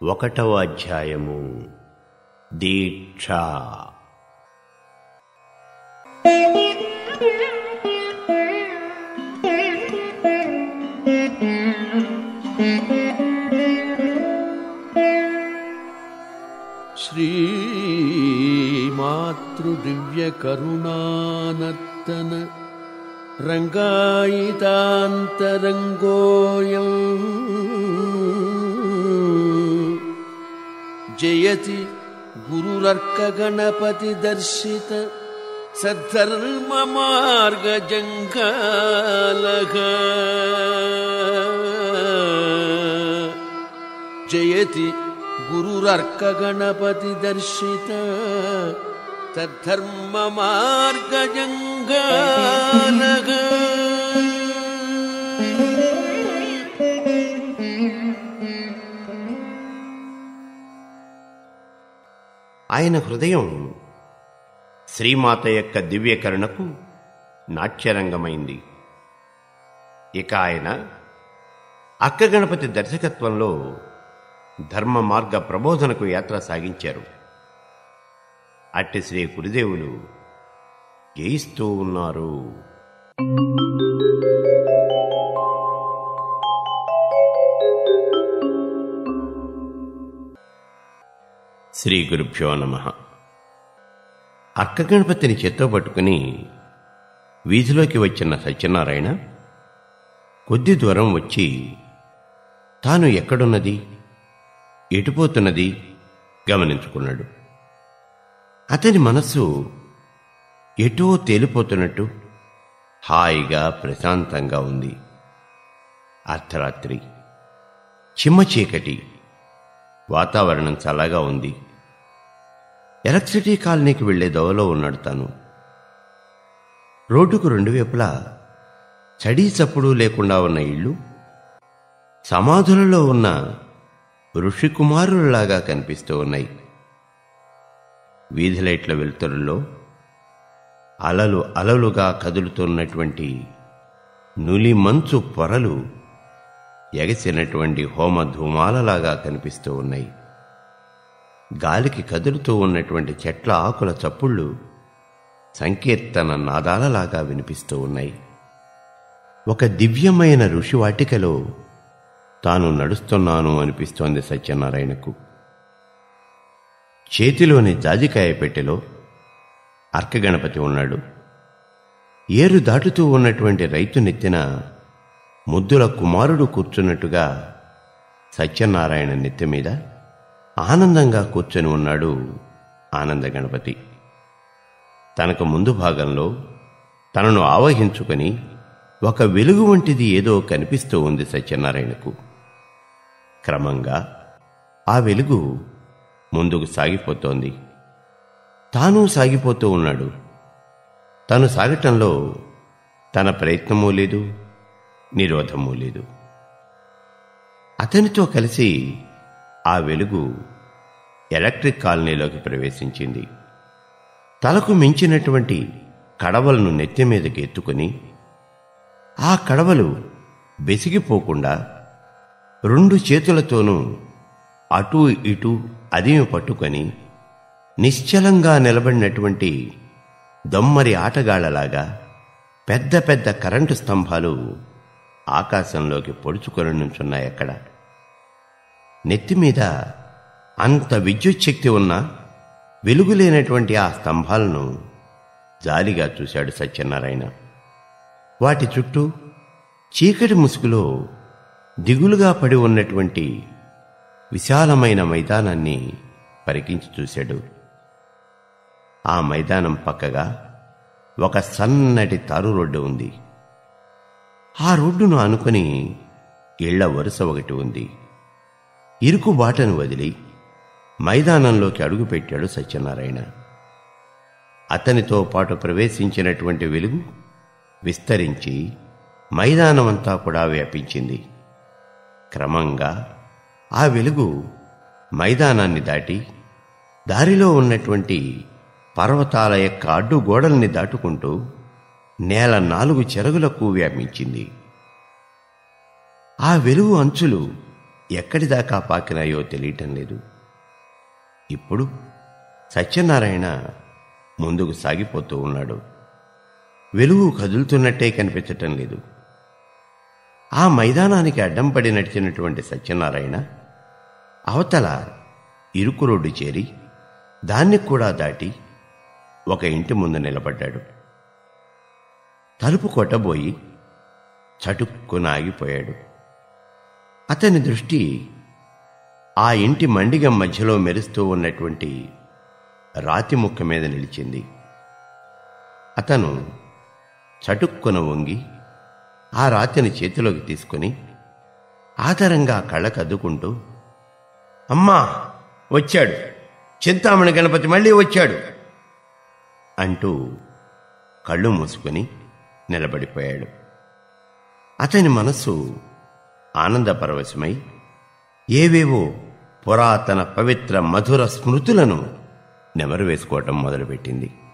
ఒకటవ అధ్యాయము దీక్ష श्रीमातृदिव्यकरुणानर्तन रङ्गायितान्तरङ्गोऽयम् जयति गुरुरर्कगणपतिदर्शित सद्धर्ममार्गजङ्घालः जयति गुरुरर्कगणपतिदर्शित तद्धर्ममार्गजङ्घालः ఆయన హృదయం శ్రీమాత యొక్క దివ్యకరుణకు నాట్యరంగమైంది ఇక ఆయన అక్క గణపతి దర్శకత్వంలో ధర్మ మార్గ ప్రబోధనకు యాత్ర సాగించారు అట్టి శ్రీ గురుదేవులు జయిస్తూ ఉన్నారు శ్రీ గురుభ్యో నమ అక్క గణపతిని చేత్తో పట్టుకుని వీధిలోకి వచ్చిన సత్యనారాయణ కొద్ది దూరం వచ్చి తాను ఎక్కడున్నది ఎటుపోతున్నది గమనించుకున్నాడు అతని మనస్సు ఎటో తేలిపోతున్నట్టు హాయిగా ప్రశాంతంగా ఉంది అర్ధరాత్రి చిమ్మ చీకటి వాతావరణం చల్లగా ఉంది ఎలక్ట్రిసిటీ కాలనీకి వెళ్లే దోవలో ఉన్నాడు తాను రోడ్డుకు రెండు వైపులా చడీ చప్పుడు లేకుండా ఉన్న ఇళ్ళు సమాధులలో ఉన్న ఋషికుమారులలాగా కనిపిస్తూ ఉన్నాయి వీధి లైట్ల వెలుతురులో అలలు అలలుగా కదులుతున్నటువంటి నులి మంచు పొరలు ఎగసినటువంటి హోమ ధూమాలలాగా కనిపిస్తూ ఉన్నాయి గాలికి కదులుతూ ఉన్నటువంటి చెట్ల ఆకుల చప్పుళ్ళు సంకీర్తన నాదాలలాగా వినిపిస్తూ ఉన్నాయి ఒక దివ్యమైన ఋషివాటికలో తాను నడుస్తున్నాను అనిపిస్తోంది సత్యనారాయణకు చేతిలోని జాజికాయ పెట్టెలో అర్కగణపతి ఉన్నాడు ఏరు దాటుతూ ఉన్నటువంటి రైతు నెత్తిన ముద్దుల కుమారుడు కూర్చున్నట్టుగా సత్యనారాయణ నెత్తి మీద ఆనందంగా కూర్చొని ఉన్నాడు ఆనంద గణపతి తనకు ముందు భాగంలో తనను ఆవహించుకొని ఒక వెలుగు వంటిది ఏదో కనిపిస్తూ ఉంది సత్యనారాయణకు క్రమంగా ఆ వెలుగు ముందుకు సాగిపోతోంది తాను సాగిపోతూ ఉన్నాడు తను సాగటంలో తన ప్రయత్నమూ లేదు నిరోధమూ లేదు అతనితో కలిసి ఆ వెలుగు ఎలక్ట్రిక్ కాలనీలోకి ప్రవేశించింది తలకు మించినటువంటి కడవలను నెత్తి మీదకి ఎత్తుకుని ఆ కడవలు బెసిగిపోకుండా రెండు చేతులతోనూ అటూ ఇటూ అదిమి పట్టుకొని నిశ్చలంగా నిలబడినటువంటి దొమ్మరి ఆటగాళ్లలాగా పెద్ద పెద్ద కరెంటు స్తంభాలు ఆకాశంలోకి పొడుచుకొని నుంచున్నాయి అక్కడ నెత్తి మీద అంత విద్యుత్ శక్తి ఉన్న వెలుగులేనటువంటి ఆ స్తంభాలను జాలిగా చూశాడు సత్యనారాయణ వాటి చుట్టూ చీకటి ముసుగులో దిగులుగా పడి ఉన్నటువంటి విశాలమైన మైదానాన్ని పరికించి చూశాడు ఆ మైదానం పక్కగా ఒక సన్నటి తారు రోడ్డు ఉంది ఆ రోడ్డును ఆనుకొని ఇళ్ల వరుస ఒకటి ఉంది ఇరుకు బాటను వదిలి మైదానంలోకి అడుగుపెట్టాడు సత్యనారాయణ అతనితో పాటు ప్రవేశించినటువంటి వెలుగు విస్తరించి మైదానమంతా కూడా వ్యాపించింది క్రమంగా ఆ వెలుగు మైదానాన్ని దాటి దారిలో ఉన్నటువంటి పర్వతాల యొక్క అడ్డు గోడల్ని దాటుకుంటూ నేల నాలుగు చెరుగులకు వ్యాపించింది ఆ వెలుగు అంచులు ఎక్కడి దాకా పాకినాయో తెలియటం లేదు ఇప్పుడు సత్యనారాయణ ముందుకు సాగిపోతూ ఉన్నాడు వెలుగు కదులుతున్నట్టే కనిపించటం లేదు ఆ మైదానానికి అడ్డం పడి నడిచినటువంటి సత్యనారాయణ అవతల ఇరుకు రోడ్డు చేరి దాన్ని కూడా దాటి ఒక ఇంటి ముందు నిలబడ్డాడు తలుపు కొట్టబోయి చటుక్కున ఆగిపోయాడు అతని దృష్టి ఆ ఇంటి మండిగ మధ్యలో మెరుస్తూ ఉన్నటువంటి రాతి ముక్క మీద నిలిచింది అతను చటుక్కున వంగి ఆ రాతిని చేతిలోకి తీసుకుని ఆదరంగా కళ్ళకు అద్దుకుంటూ అమ్మా వచ్చాడు చింతామణి గణపతి మళ్ళీ వచ్చాడు అంటూ కళ్ళు మూసుకుని నిలబడిపోయాడు అతని మనస్సు ఆనందపరవశమై ఏవేవో పురాతన పవిత్ర మధుర స్మృతులను నెమరు వేసుకోవటం మొదలుపెట్టింది